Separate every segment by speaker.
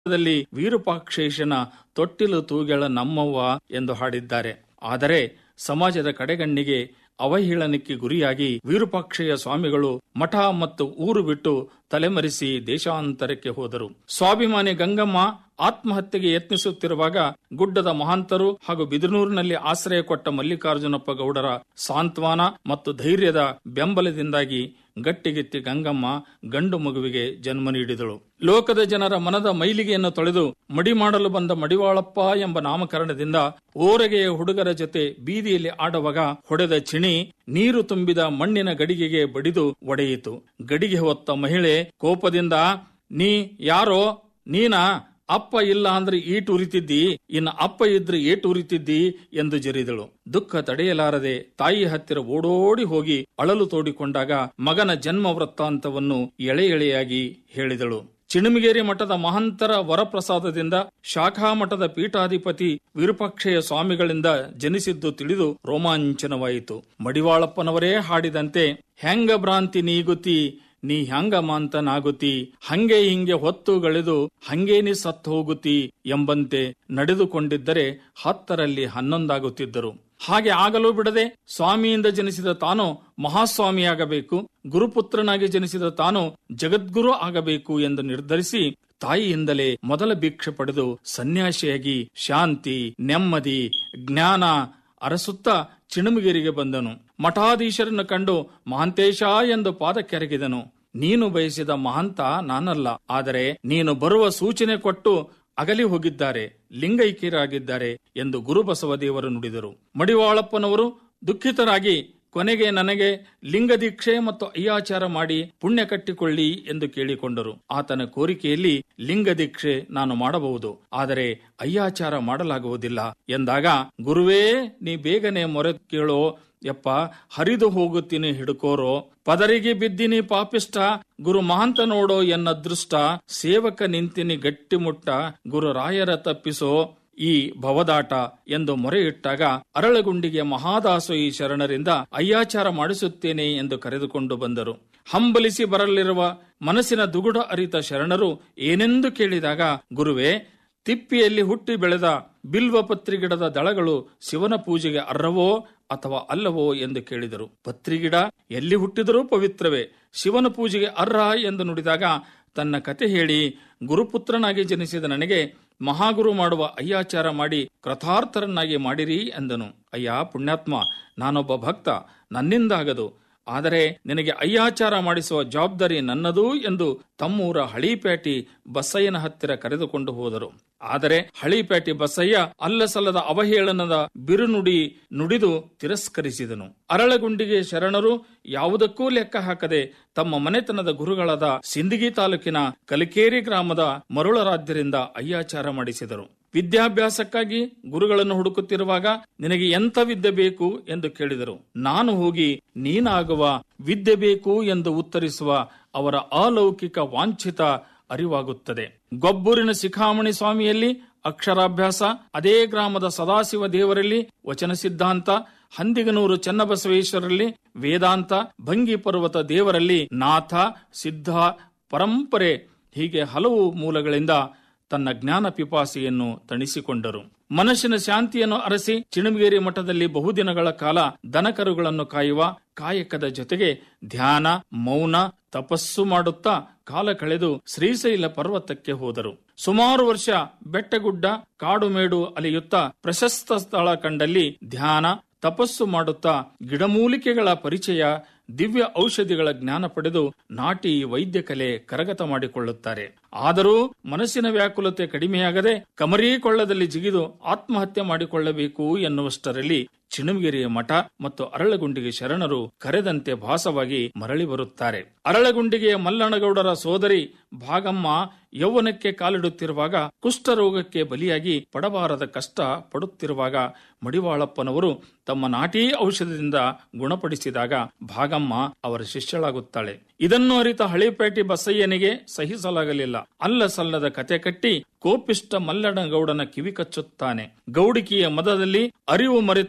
Speaker 1: ದಲ್ಲಿ ವೀರೂಪಾಕ್ಷೇಶನ ತೊಟ್ಟಿಲು ತೂಗೆಳ ನಮ್ಮವ್ವ ಎಂದು ಹಾಡಿದ್ದಾರೆ ಆದರೆ ಸಮಾಜದ ಕಡೆಗಣ್ಣಿಗೆ ಅವಹೇಳನಕ್ಕೆ ಗುರಿಯಾಗಿ ವಿರೂಪಾಕ್ಷಯ್ಯ ಸ್ವಾಮಿಗಳು ಮಠ ಮತ್ತು ಊರು ಬಿಟ್ಟು ತಲೆಮರೆಸಿ ದೇಶಾಂತರಕ್ಕೆ ಹೋದರು ಸ್ವಾಭಿಮಾನಿ ಗಂಗಮ್ಮ ಆತ್ಮಹತ್ಯೆಗೆ ಯತ್ನಿಸುತ್ತಿರುವಾಗ ಗುಡ್ಡದ ಮಹಾಂತರು ಹಾಗೂ ಬಿದನೂರಿನಲ್ಲಿ ಆಶ್ರಯ ಕೊಟ್ಟ ಮಲ್ಲಿಕಾರ್ಜುನಪ್ಪ ಗೌಡರ ಸಾಂತ್ವನ ಮತ್ತು ಧೈರ್ಯದ ಬೆಂಬಲದಿಂದಾಗಿ ಗಟ್ಟಿಗೆತ್ತಿ ಗಂಗಮ್ಮ ಗಂಡು ಮಗುವಿಗೆ ಜನ್ಮ ನೀಡಿದಳು ಲೋಕದ ಜನರ ಮನದ ಮೈಲಿಗೆಯನ್ನು ತೊಳೆದು ಮಡಿ ಮಾಡಲು ಬಂದ ಮಡಿವಾಳಪ್ಪ ಎಂಬ ನಾಮಕರಣದಿಂದ ಓರಗೆಯ ಹುಡುಗರ ಜೊತೆ ಬೀದಿಯಲ್ಲಿ ಆಡುವಾಗ ಹೊಡೆದ ಚಿಣಿ ನೀರು ತುಂಬಿದ ಮಣ್ಣಿನ ಗಡಿಗೆಗೆ ಬಡಿದು ಒಡೆಯಿತು ಗಡಿಗೆ ಹೊತ್ತ ಮಹಿಳೆ ಕೋಪದಿಂದ ನೀ ಯಾರೋ ನೀನಾ ಅಪ್ಪ ಇಲ್ಲ ಅಂದ್ರೆ ಈಟ್ ಉರಿತಿದ್ದಿ ಇನ್ನ ಅಪ್ಪ ಇದ್ರೆ ಏಟ್ ಉರಿತಿದ್ದಿ ಎಂದು ಜರಿದಳು ದುಃಖ ತಡೆಯಲಾರದೆ ತಾಯಿ ಹತ್ತಿರ ಓಡೋಡಿ ಹೋಗಿ ಅಳಲು ತೋಡಿಕೊಂಡಾಗ ಮಗನ ಜನ್ಮ ವೃತ್ತಾಂತವನ್ನು ಎಳೆ ಎಳೆಯಾಗಿ ಹೇಳಿದಳು ಚಿಣುಮಿಗೇರಿ ಮಠದ ಮಹಂತರ ವರಪ್ರಸಾದದಿಂದ ಶಾಖಾ ಮಠದ ಪೀಠಾಧಿಪತಿ ವಿರೂಪಾಕ್ಷಯ ಸ್ವಾಮಿಗಳಿಂದ ಜನಿಸಿದ್ದು ತಿಳಿದು ರೋಮಾಂಚನವಾಯಿತು ಮಡಿವಾಳಪ್ಪನವರೇ ಹಾಡಿದಂತೆ ಹೆಂಗ ಭ್ರಾಂತಿ ನೀಗುತಿ ನೀ ಹ್ಯಾಂಗ ಮಾಂತನಾಗುತ್ತಿ ಹಂಗೆ ಹಿಂಗೆ ಹೊತ್ತು ಗಳೆದು ಹಂಗೇ ನೀ ಸತ್ತು ಹೋಗುತ್ತಿ ಎಂಬಂತೆ ನಡೆದುಕೊಂಡಿದ್ದರೆ ಹತ್ತರಲ್ಲಿ ಹನ್ನೊಂದಾಗುತ್ತಿದ್ದರು ಹಾಗೆ ಆಗಲು ಬಿಡದೆ ಸ್ವಾಮಿಯಿಂದ ಜನಿಸಿದ ತಾನು ಮಹಾಸ್ವಾಮಿಯಾಗಬೇಕು ಗುರುಪುತ್ರನಾಗಿ ಜನಿಸಿದ ತಾನು ಜಗದ್ಗುರು ಆಗಬೇಕು ಎಂದು ನಿರ್ಧರಿಸಿ ತಾಯಿಯಿಂದಲೇ ಮೊದಲ ಭಿಕ್ಷೆ ಪಡೆದು ಸನ್ಯಾಸಿಯಾಗಿ ಶಾಂತಿ ನೆಮ್ಮದಿ ಜ್ಞಾನ ಅರಸುತ್ತ ಚಿಣುಮಗಿರಿಗೆ ಬಂದನು ಮಠಾಧೀಶರನ್ನು ಕಂಡು ಮಹಾಂತೇಶ ಎಂದು ಪಾದಕ್ಕೆರಗಿದನು ನೀನು ಬಯಸಿದ ಮಹಂತ ನಾನಲ್ಲ ಆದರೆ ನೀನು ಬರುವ ಸೂಚನೆ ಕೊಟ್ಟು ಅಗಲಿ ಹೋಗಿದ್ದಾರೆ ಲಿಂಗೈಕ್ಯರಾಗಿದ್ದಾರೆ ಎಂದು ಗುರುಬಸವದೇವರು ನುಡಿದರು ಮಡಿವಾಳಪ್ಪನವರು ದುಃಖಿತರಾಗಿ ಕೊನೆಗೆ ನನಗೆ ಲಿಂಗ ದೀಕ್ಷೆ ಮತ್ತು ಅಯ್ಯಾಚಾರ ಮಾಡಿ ಪುಣ್ಯ ಕಟ್ಟಿಕೊಳ್ಳಿ ಎಂದು ಕೇಳಿಕೊಂಡರು ಆತನ ಕೋರಿಕೆಯಲ್ಲಿ ಲಿಂಗ ದೀಕ್ಷೆ ನಾನು ಮಾಡಬಹುದು ಆದರೆ ಅಯ್ಯಾಚಾರ ಮಾಡಲಾಗುವುದಿಲ್ಲ ಎಂದಾಗ ಗುರುವೇ ನೀ ಬೇಗನೆ ಮೊರೆ ಕೇಳೋ ಯಪ್ಪ ಹರಿದು ಹೋಗುತ್ತೀನಿ ಹಿಡ್ಕೋರೋ ಪದರಿಗೆ ಬಿದ್ದಿನಿ ಪಾಪಿಷ್ಟ ಗುರು ಮಹಾಂತ ನೋಡೋ ಎನ್ನ ದೃಷ್ಟ ಸೇವಕ ನಿಂತಿನಿ ಗಟ್ಟಿಮುಟ್ಟ ಗುರು ರಾಯರ ತಪ್ಪಿಸೋ ಈ ಭವದಾಟ ಎಂದು ಮೊರೆ ಇಟ್ಟಾಗ ಅರಳಗುಂಡಿಗೆ ಮಹಾದಾಸೋಯಿ ಶರಣರಿಂದ ಅಯ್ಯಾಚಾರ ಮಾಡಿಸುತ್ತೇನೆ ಎಂದು ಕರೆದುಕೊಂಡು ಬಂದರು ಹಂಬಲಿಸಿ ಬರಲಿರುವ ಮನಸ್ಸಿನ ದುಗುಡ ಅರಿತ ಶರಣರು ಏನೆಂದು ಕೇಳಿದಾಗ ಗುರುವೇ ತಿಪ್ಪಿಯಲ್ಲಿ ಹುಟ್ಟಿ ಬೆಳೆದ ಬಿಲ್ವ ಪತ್ರಿಗಿಡದ ದಳಗಳು ಶಿವನ ಪೂಜೆಗೆ ಅರ್ಹವೋ ಅಥವಾ ಅಲ್ಲವೋ ಎಂದು ಕೇಳಿದರು ಪತ್ರಿಗಿಡ ಎಲ್ಲಿ ಹುಟ್ಟಿದರೂ ಪವಿತ್ರವೇ ಶಿವನ ಪೂಜೆಗೆ ಅರ್ಹ ಎಂದು ನುಡಿದಾಗ ತನ್ನ ಕತೆ ಹೇಳಿ ಗುರುಪುತ್ರನಾಗಿ ಜನಿಸಿದ ನನಗೆ ಮಹಾಗುರು ಮಾಡುವ ಅಯ್ಯಾಚಾರ ಮಾಡಿ ಕೃತಾರ್ಥರನ್ನಾಗಿ ಮಾಡಿರಿ ಎಂದನು ಅಯ್ಯ ಪುಣ್ಯಾತ್ಮ ನಾನೊಬ್ಬ ಭಕ್ತ ನನ್ನಿಂದಾಗದು ಆದರೆ ನಿನಗೆ ಅಯ್ಯಾಚಾರ ಮಾಡಿಸುವ ಜವಾಬ್ದಾರಿ ನನ್ನದು ಎಂದು ತಮ್ಮೂರ ಹಳಿಪೇಟಿ ಬಸಯ್ಯನ ಹತ್ತಿರ ಕರೆದುಕೊಂಡು ಹೋದರು ಆದರೆ ಹಳಿಪೇಟಿ ಬಸಯ್ಯ ಅಲ್ಲಸಲ್ಲದ ಅವಹೇಳನದ ಬಿರುನುಡಿ ನುಡಿದು ತಿರಸ್ಕರಿಸಿದನು ಅರಳಗುಂಡಿಗೆ ಶರಣರು ಯಾವುದಕ್ಕೂ ಲೆಕ್ಕ ಹಾಕದೆ ತಮ್ಮ ಮನೆತನದ ಗುರುಗಳಾದ ಸಿಂದಗಿ ತಾಲೂಕಿನ ಕಲಿಕೇರಿ ಗ್ರಾಮದ ಮರುಳರಾಧ್ಯರಿಂದ ಅಯ್ಯಾಚಾರ ಮಾಡಿಸಿದರು ವಿದ್ಯಾಭ್ಯಾಸಕ್ಕಾಗಿ ಗುರುಗಳನ್ನು ಹುಡುಕುತ್ತಿರುವಾಗ ನಿನಗೆ ಎಂಥ ವಿದ್ಯೆ ಬೇಕು ಎಂದು ಕೇಳಿದರು ನಾನು ಹೋಗಿ ನೀನಾಗುವ ವಿದ್ಯೆ ಬೇಕು ಎಂದು ಉತ್ತರಿಸುವ ಅವರ ಅಲೌಕಿಕ ವಾಂಛಿತ ಅರಿವಾಗುತ್ತದೆ ಗೊಬ್ಬೂರಿನ ಶಿಖಾಮಣಿ ಸ್ವಾಮಿಯಲ್ಲಿ ಅಕ್ಷರಾಭ್ಯಾಸ ಅದೇ ಗ್ರಾಮದ ಸದಾಶಿವ ದೇವರಲ್ಲಿ ವಚನ ಸಿದ್ಧಾಂತ ಹಂದಿಗನೂರು ಚನ್ನಬಸವೇಶ್ವರಲ್ಲಿ ವೇದಾಂತ ಭಂಗಿ ಪರ್ವತ ದೇವರಲ್ಲಿ ನಾಥ ಸಿದ್ಧ ಪರಂಪರೆ ಹೀಗೆ ಹಲವು ಮೂಲಗಳಿಂದ ತನ್ನ ಜ್ಞಾನ ಪಿಪಾಸೆಯನ್ನು ತಣಿಸಿಕೊಂಡರು ಮನಸ್ಸಿನ ಶಾಂತಿಯನ್ನು ಅರಸಿ ಚಿಣುಗೇರಿ ಮಠದಲ್ಲಿ ಬಹುದಿನಗಳ ಕಾಲ ದನಕರುಗಳನ್ನು ಕಾಯುವ ಕಾಯಕದ ಜೊತೆಗೆ ಧ್ಯಾನ ಮೌನ ತಪಸ್ಸು ಮಾಡುತ್ತಾ ಕಾಲ ಕಳೆದು ಶ್ರೀಶೈಲ ಪರ್ವತಕ್ಕೆ ಹೋದರು ಸುಮಾರು ವರ್ಷ ಬೆಟ್ಟಗುಡ್ಡ ಕಾಡುಮೇಡು ಅಲೆಯುತ್ತಾ ಪ್ರಶಸ್ತ ಸ್ಥಳ ಕಂಡಲ್ಲಿ ಧ್ಯಾನ ತಪಸ್ಸು ಮಾಡುತ್ತಾ ಗಿಡಮೂಲಿಕೆಗಳ ಪರಿಚಯ ದಿವ್ಯ ಔಷಧಿಗಳ ಜ್ಞಾನ ಪಡೆದು ನಾಟಿ ವೈದ್ಯ ಕಲೆ ಕರಗತ ಮಾಡಿಕೊಳ್ಳುತ್ತಾರೆ ಆದರೂ ಮನಸ್ಸಿನ ವ್ಯಾಕುಲತೆ ಕಡಿಮೆಯಾಗದೆ ಕಮರೀಕೊಳ್ಳದಲ್ಲಿ ಜಿಗಿದು ಆತ್ಮಹತ್ಯೆ ಮಾಡಿಕೊಳ್ಳಬೇಕು ಎನ್ನುವಷ್ಟರಲ್ಲಿ ಚಿಣುಮಗಿರಿಯ ಮಠ ಮತ್ತು ಅರಳಗುಂಡಿಗೆ ಶರಣರು ಕರೆದಂತೆ ಭಾಸವಾಗಿ ಮರಳಿ ಬರುತ್ತಾರೆ ಅರಳಗುಂಡಿಗೆಯ ಮಲ್ಲಣ್ಣಗೌಡರ ಸೋದರಿ ಭಾಗಮ್ಮ ಯೌವನಕ್ಕೆ ಕಾಲಿಡುತ್ತಿರುವಾಗ ಕುಷ್ಠರೋಗಕ್ಕೆ ಬಲಿಯಾಗಿ ಪಡಬಾರದ ಕಷ್ಟ ಪಡುತ್ತಿರುವಾಗ ಮಡಿವಾಳಪ್ಪನವರು ತಮ್ಮ ನಾಟಿ ಔಷಧದಿಂದ ಗುಣಪಡಿಸಿದಾಗ ಭಾಗಮ್ಮ ಅವರ ಶಿಷ್ಯಳಾಗುತ್ತಾಳೆ ಇದನ್ನು ಅರಿತ ಹಳಿಪೇಟೆ ಬಸಯ್ಯನಿಗೆ ಸಹಿಸಲಾಗಲಿಲ್ಲ ಅಲ್ಲ ಸಲ್ಲದ ಕತೆ ಕಟ್ಟಿ ಕೋಪಿಷ್ಟ ಮಲ್ಲಣ್ಣಗೌಡನ ಕಿವಿ ಕಚ್ಚುತ್ತಾನೆ ಗೌಡಿಕಿಯ ಮದದಲ್ಲಿ ಅರಿವು ಮರೆತು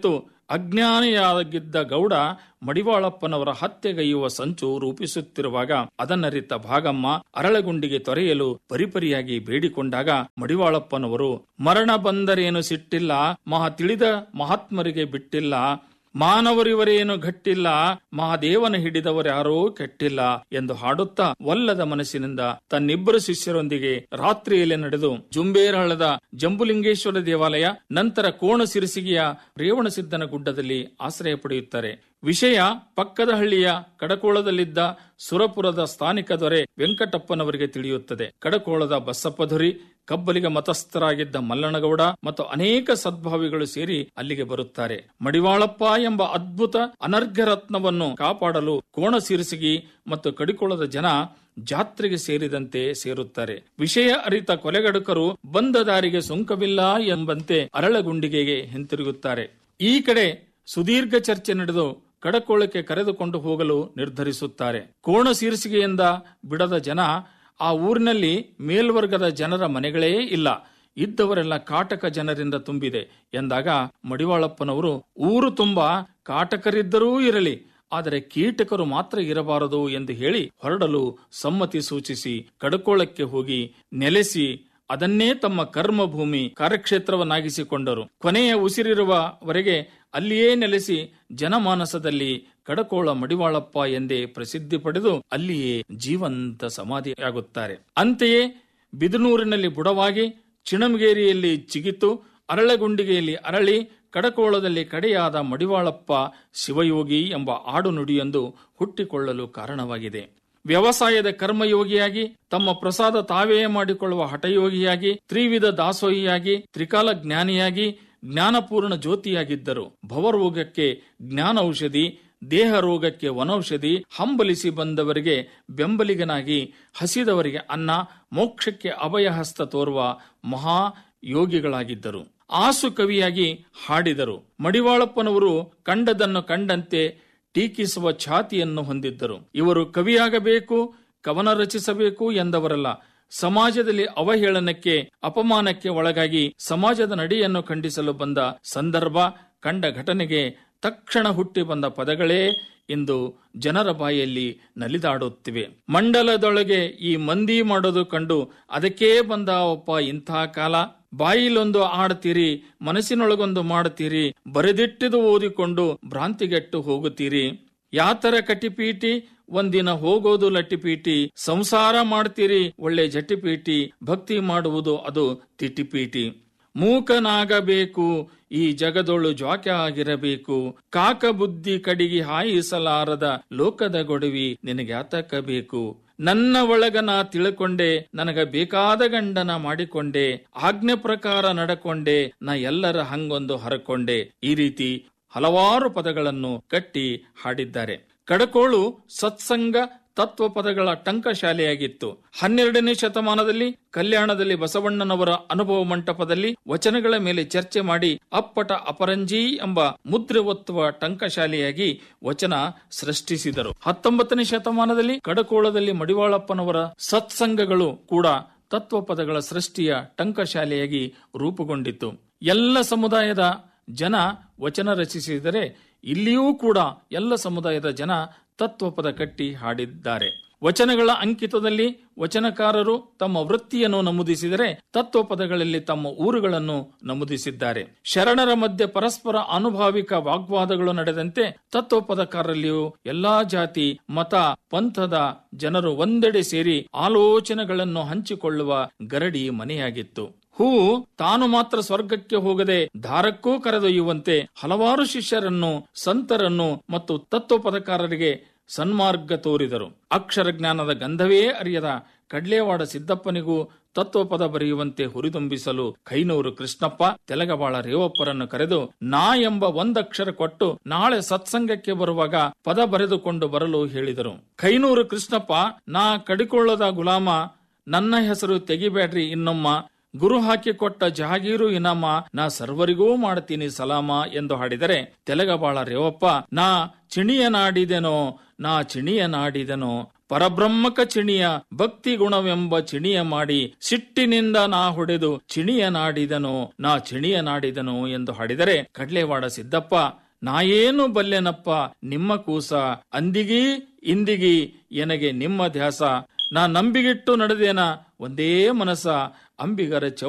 Speaker 1: ಅಜ್ಞಾನಿಯಾಗಿದ್ದ ಗೌಡ ಮಡಿವಾಳಪ್ಪನವರ ಹತ್ಯೆಗೈಯುವ ಸಂಚು ರೂಪಿಸುತ್ತಿರುವಾಗ ಅದನ್ನರಿತ ಭಾಗಮ್ಮ ಅರಳಗುಂಡಿಗೆ ತೊರೆಯಲು ಪರಿಪರಿಯಾಗಿ ಬೇಡಿಕೊಂಡಾಗ ಮಡಿವಾಳಪ್ಪನವರು ಮರಣ ಬಂದರೇನು ಸಿಟ್ಟಿಲ್ಲ ಮಹಾ ತಿಳಿದ ಮಹಾತ್ಮರಿಗೆ ಬಿಟ್ಟಿಲ್ಲ ಮಾನವರಿವರೇನು ಗಟ್ಟಿಲ್ಲ ಮಹಾದೇವನ ಹಿಡಿದವರ್ಯಾರೂ ಕೆಟ್ಟಿಲ್ಲ ಎಂದು ಹಾಡುತ್ತಾ ಒಲ್ಲದ ಮನಸ್ಸಿನಿಂದ ತನ್ನಿಬ್ಬರು ಶಿಷ್ಯರೊಂದಿಗೆ ರಾತ್ರಿಯಲ್ಲಿ ನಡೆದು ಜುಂಬೇರಹಳ್ಳದ ಜಂಬುಲಿಂಗೇಶ್ವರ ದೇವಾಲಯ ನಂತರ ಕೋಣಸಿರಿಸಿಗೆಯ ರೇವಣಸಿದ್ದನ ಗುಡ್ಡದಲ್ಲಿ ಆಶ್ರಯ ಪಡೆಯುತ್ತಾರೆ ವಿಷಯ ಪಕ್ಕದ ಹಳ್ಳಿಯ ಕಡಕೋಳದಲ್ಲಿದ್ದ ಸುರಪುರದ ಸ್ಥಾನಿಕ ದೊರೆ ವೆಂಕಟಪ್ಪನವರಿಗೆ ತಿಳಿಯುತ್ತದೆ ಕಡಕೋಳದ ಬಸಪ್ಪಧುರಿ ಕಬ್ಬಲಿಗ ಮತಸ್ಥರಾಗಿದ್ದ ಮಲ್ಲನಗೌಡ ಮತ್ತು ಅನೇಕ ಸದ್ಭಾವಿಗಳು ಸೇರಿ ಅಲ್ಲಿಗೆ ಬರುತ್ತಾರೆ ಮಡಿವಾಳಪ್ಪ ಎಂಬ ಅದ್ಭುತ ಅನರ್ಘ್ಯ ರತ್ನವನ್ನು ಕಾಪಾಡಲು ಕೋಣಸಿರಿಸಿಗಿ ಮತ್ತು ಕಡಿಕೋಳದ ಜನ ಜಾತ್ರೆಗೆ ಸೇರಿದಂತೆ ಸೇರುತ್ತಾರೆ ವಿಷಯ ಅರಿತ ಕೊಲೆಗಡುಕರು ಬಂದ ದಾರಿಗೆ ಸುಂಕವಿಲ್ಲ ಎಂಬಂತೆ ಅರಳಗುಂಡಿಗೆಗೆ ಹಿಂತಿರುಗುತ್ತಾರೆ ಈ ಕಡೆ ಸುದೀರ್ಘ ಚರ್ಚೆ ನಡೆದು ಕಡಕೋಳಕ್ಕೆ ಕರೆದುಕೊಂಡು ಹೋಗಲು ನಿರ್ಧರಿಸುತ್ತಾರೆ ಕೋಣ ಶೀರ್ಷಿಗೆಯಿಂದ ಬಿಡದ ಜನ ಆ ಊರಿನಲ್ಲಿ ಮೇಲ್ವರ್ಗದ ಜನರ ಮನೆಗಳೇ ಇಲ್ಲ ಇದ್ದವರೆಲ್ಲ ಕಾಟಕ ಜನರಿಂದ ತುಂಬಿದೆ ಎಂದಾಗ ಮಡಿವಾಳಪ್ಪನವರು ಊರು ತುಂಬಾ ಕಾಟಕರಿದ್ದರೂ ಇರಲಿ ಆದರೆ ಕೀಟಕರು ಮಾತ್ರ ಇರಬಾರದು ಎಂದು ಹೇಳಿ ಹೊರಡಲು ಸಮ್ಮತಿ ಸೂಚಿಸಿ ಕಡಕೋಳಕ್ಕೆ ಹೋಗಿ ನೆಲೆಸಿ ಅದನ್ನೇ ತಮ್ಮ ಕರ್ಮಭೂಮಿ ಕಾರ್ಯಕ್ಷೇತ್ರವನ್ನಾಗಿಸಿಕೊಂಡರು ಕೊನೆಯ ಉಸಿರಿರುವವರೆಗೆ ಅಲ್ಲಿಯೇ ನೆಲೆಸಿ ಜನಮಾನಸದಲ್ಲಿ ಕಡಕೋಳ ಮಡಿವಾಳಪ್ಪ ಎಂದೇ ಪ್ರಸಿದ್ಧಿ ಪಡೆದು ಅಲ್ಲಿಯೇ ಜೀವಂತ ಸಮಾಧಿಯಾಗುತ್ತಾರೆ ಅಂತೆಯೇ ಬಿದನೂರಿನಲ್ಲಿ ಬುಡವಾಗಿ ಚಿಣಮಗೇರಿಯಲ್ಲಿ ಚಿಗಿತು ಅರಳಗುಂಡಿಗೆಯಲ್ಲಿ ಅರಳಿ ಕಡಕೋಳದಲ್ಲಿ ಕಡೆಯಾದ ಮಡಿವಾಳಪ್ಪ ಶಿವಯೋಗಿ ಎಂಬ ಆಡು ನುಡಿಯೊಂದು ಹುಟ್ಟಿಕೊಳ್ಳಲು ಕಾರಣವಾಗಿದೆ ವ್ಯವಸಾಯದ ಕರ್ಮಯೋಗಿಯಾಗಿ ತಮ್ಮ ಪ್ರಸಾದ ತಾವೇ ಮಾಡಿಕೊಳ್ಳುವ ಹಠಯೋಗಿಯಾಗಿ ತ್ರಿವಿಧ ದಾಸೋಹಿಯಾಗಿ ತ್ರಿಕಾಲ ಜ್ಞಾನಿಯಾಗಿ ಜ್ಞಾನಪೂರ್ಣ ಜ್ಯೋತಿಯಾಗಿದ್ದರು ಭವರೋಗಕ್ಕೆ ಜ್ಞಾನ ಔಷಧಿ ದೇಹ ರೋಗಕ್ಕೆ ವನೌಷಧಿ ಹಂಬಲಿಸಿ ಬಂದವರಿಗೆ ಬೆಂಬಲಿಗನಾಗಿ ಹಸಿದವರಿಗೆ ಅನ್ನ ಮೋಕ್ಷಕ್ಕೆ ಅಭಯಹಸ್ತ ತೋರುವ ಮಹಾ ಯೋಗಿಗಳಾಗಿದ್ದರು ಆಸು ಕವಿಯಾಗಿ ಹಾಡಿದರು ಮಡಿವಾಳಪ್ಪನವರು ಕಂಡದನ್ನು ಕಂಡಂತೆ ಟೀಕಿಸುವ ಛಾತಿಯನ್ನು ಹೊಂದಿದ್ದರು ಇವರು ಕವಿಯಾಗಬೇಕು ಕವನ ರಚಿಸಬೇಕು ಎಂದವರಲ್ಲ ಸಮಾಜದಲ್ಲಿ ಅವಹೇಳನಕ್ಕೆ ಅಪಮಾನಕ್ಕೆ ಒಳಗಾಗಿ ಸಮಾಜದ ನಡೆಯನ್ನು ಖಂಡಿಸಲು ಬಂದ ಸಂದರ್ಭ ಕಂಡ ಘಟನೆಗೆ ತಕ್ಷಣ ಹುಟ್ಟಿ ಬಂದ ಪದಗಳೇ ಇಂದು ಜನರ ಬಾಯಲ್ಲಿ ನಲಿದಾಡುತ್ತಿವೆ ಮಂಡಲದೊಳಗೆ ಈ ಮಂದಿ ಮಾಡೋದು ಕಂಡು ಅದಕ್ಕೇ ಬಂದ ಒಪ್ಪ ಇಂಥ ಕಾಲ ಬಾಯಿಲೊಂದು ಆಡ್ತೀರಿ ಮನಸ್ಸಿನೊಳಗೊಂದು ಮಾಡುತ್ತೀರಿ ಬರೆದಿಟ್ಟಿದು ಓದಿಕೊಂಡು ಭ್ರಾಂತಿಗೆಟ್ಟು ಹೋಗುತ್ತೀರಿ ಯಾತರ ಕಟಿಪೀಟಿ ಒಂದಿನ ಹೋಗೋದು ಲಟ್ಟಿಪೀಟಿ ಸಂಸಾರ ಮಾಡ್ತೀರಿ ಒಳ್ಳೆ ಜಟಿಪೀಟಿ ಭಕ್ತಿ ಮಾಡುವುದು ಅದು ತಿಟಿಪೀಟಿ ಮೂಕನಾಗಬೇಕು ಈ ಜಗದೊಳು ಜ್ವಾಕ್ಯ ಆಗಿರಬೇಕು ಕಾಕ ಬುದ್ಧಿ ಕಡಿಗಿ ಹಾಯಿಸಲಾರದ ಲೋಕದ ಗೊಡವಿ ನಿನಗ್ಯಾತಕಬೇಕು ನನ್ನ ಒಳಗ ನಾ ತಿಳ್ಕೊಂಡೆ ನನಗ ಬೇಕಾದ ಗಂಡನ ಮಾಡಿಕೊಂಡೆ ಆಜ್ಞೆ ಪ್ರಕಾರ ನಡಕೊಂಡೆ ನಾ ಎಲ್ಲರ ಹಂಗೊಂದು ಹರಕೊಂಡೆ ಈ ರೀತಿ ಹಲವಾರು ಪದಗಳನ್ನು ಕಟ್ಟಿ ಹಾಡಿದ್ದಾರೆ ಕಡಕೋಳು ಸತ್ಸಂಗ ತತ್ವ ಪದಗಳ ಟಂಕಶಾಲೆಯಾಗಿತ್ತು ಹನ್ನೆರಡನೇ ಶತಮಾನದಲ್ಲಿ ಕಲ್ಯಾಣದಲ್ಲಿ ಬಸವಣ್ಣನವರ ಅನುಭವ ಮಂಟಪದಲ್ಲಿ ವಚನಗಳ ಮೇಲೆ ಚರ್ಚೆ ಮಾಡಿ ಅಪ್ಪಟ ಅಪರಂಜಿ ಎಂಬ ಮುದ್ರೆ ಒತ್ತುವ ಟಂಕಶಾಲೆಯಾಗಿ ವಚನ ಸೃಷ್ಟಿಸಿದರು ಹತ್ತೊಂಬತ್ತನೇ ಶತಮಾನದಲ್ಲಿ ಕಡಕೋಳದಲ್ಲಿ ಮಡಿವಾಳಪ್ಪನವರ ಸತ್ಸಂಗಗಳು ಕೂಡ ತತ್ವ ಪದಗಳ ಸೃಷ್ಟಿಯ ಟಂಕಶಾಲೆಯಾಗಿ ರೂಪುಗೊಂಡಿತು ಎಲ್ಲ ಸಮುದಾಯದ ಜನ ವಚನ ರಚಿಸಿದರೆ ಇಲ್ಲಿಯೂ ಕೂಡ ಎಲ್ಲ ಸಮುದಾಯದ ಜನ ತತ್ವಪದ ಕಟ್ಟಿ ಹಾಡಿದ್ದಾರೆ ವಚನಗಳ ಅಂಕಿತದಲ್ಲಿ ವಚನಕಾರರು ತಮ್ಮ ವೃತ್ತಿಯನ್ನು ನಮೂದಿಸಿದರೆ ತತ್ವಪದಗಳಲ್ಲಿ ತಮ್ಮ ಊರುಗಳನ್ನು ನಮೂದಿಸಿದ್ದಾರೆ ಶರಣರ ಮಧ್ಯೆ ಪರಸ್ಪರ ಅನುಭಾವಿಕ ವಾಗ್ವಾದಗಳು ನಡೆದಂತೆ ತತ್ವಪದಕಾರರಲ್ಲಿಯೂ ಎಲ್ಲಾ ಜಾತಿ ಮತ ಪಂಥದ ಜನರು ಒಂದೆಡೆ ಸೇರಿ ಆಲೋಚನೆಗಳನ್ನು ಹಂಚಿಕೊಳ್ಳುವ ಗರಡಿ ಮನೆಯಾಗಿತ್ತು ಹೂವು ತಾನು ಮಾತ್ರ ಸ್ವರ್ಗಕ್ಕೆ ಹೋಗದೆ ದಾರಕ್ಕೂ ಕರೆದೊಯ್ಯುವಂತೆ ಹಲವಾರು ಶಿಷ್ಯರನ್ನು ಸಂತರನ್ನು ಮತ್ತು ತತ್ವಪದಕಾರರಿಗೆ ಸನ್ಮಾರ್ಗ ತೋರಿದರು ಅಕ್ಷರ ಜ್ಞಾನದ ಗಂಧವೇ ಅರಿಯದ ಕಡ್ಲೇವಾಡ ಸಿದ್ದಪ್ಪನಿಗೂ ತತ್ವಪದ ಬರೆಯುವಂತೆ ಹುರಿದುಂಬಿಸಲು ಕೈನೂರು ಕೃಷ್ಣಪ್ಪ ತೆಲಗಬಾಳ ರೇವಪ್ಪರನ್ನು ಕರೆದು ನಾ ಎಂಬ ಒಂದಕ್ಷರ ಕೊಟ್ಟು ನಾಳೆ ಸತ್ಸಂಗಕ್ಕೆ ಬರುವಾಗ ಪದ ಬರೆದುಕೊಂಡು ಬರಲು ಹೇಳಿದರು ಕೈನೂರು ಕೃಷ್ಣಪ್ಪ ನಾ ಕಡಿಕೊಳ್ಳದ ಗುಲಾಮ ನನ್ನ ಹೆಸರು ತೆಗಿಬೇಡ್ರಿ ಇನ್ನೊಮ್ಮ ಗುರು ಹಾಕಿಕೊಟ್ಟ ಜಹಾಗೀರು ಇನಾಮ ನಾ ಸರ್ವರಿಗೂ ಮಾಡ್ತೀನಿ ಸಲಾಮ ಎಂದು ಹಾಡಿದರೆ ತೆಲಗಬಾಳ ರೇವಪ್ಪ ನಾ ಚಿಣಿಯ ನಾಡಿದೆನೋ ನಾ ಚಿಣಿಯ ನಾಡಿದೆನೋ ಪರಬ್ರಹ್ಮಕ ಚಿಣಿಯ ಭಕ್ತಿ ಗುಣವೆಂಬ ಚಿಣಿಯ ಮಾಡಿ ಸಿಟ್ಟಿನಿಂದ ನಾ ಹೊಡೆದು ಚಿಣಿಯ ನಾಡಿದನೋ ನಾ ಚಿಣಿಯ ನಾಡಿದನೋ ಎಂದು ಹಾಡಿದರೆ ಕಡ್ಲೇವಾಡ ಸಿದ್ದಪ್ಪ ನಾಯೇನು ಬಲ್ಲೆನಪ್ಪ ನಿಮ್ಮ ಕೂಸ ಅಂದಿಗೀ ಇಂದಿಗೀ ಎನಗೆ ನಿಮ್ಮ ಧ್ಯಾಸ ನಾ ನಂಬಿಗಿಟ್ಟು ನಡೆದೇನ ಒಂದೇ ಮನಸ ಅಂಬಿಗರ ಚೌ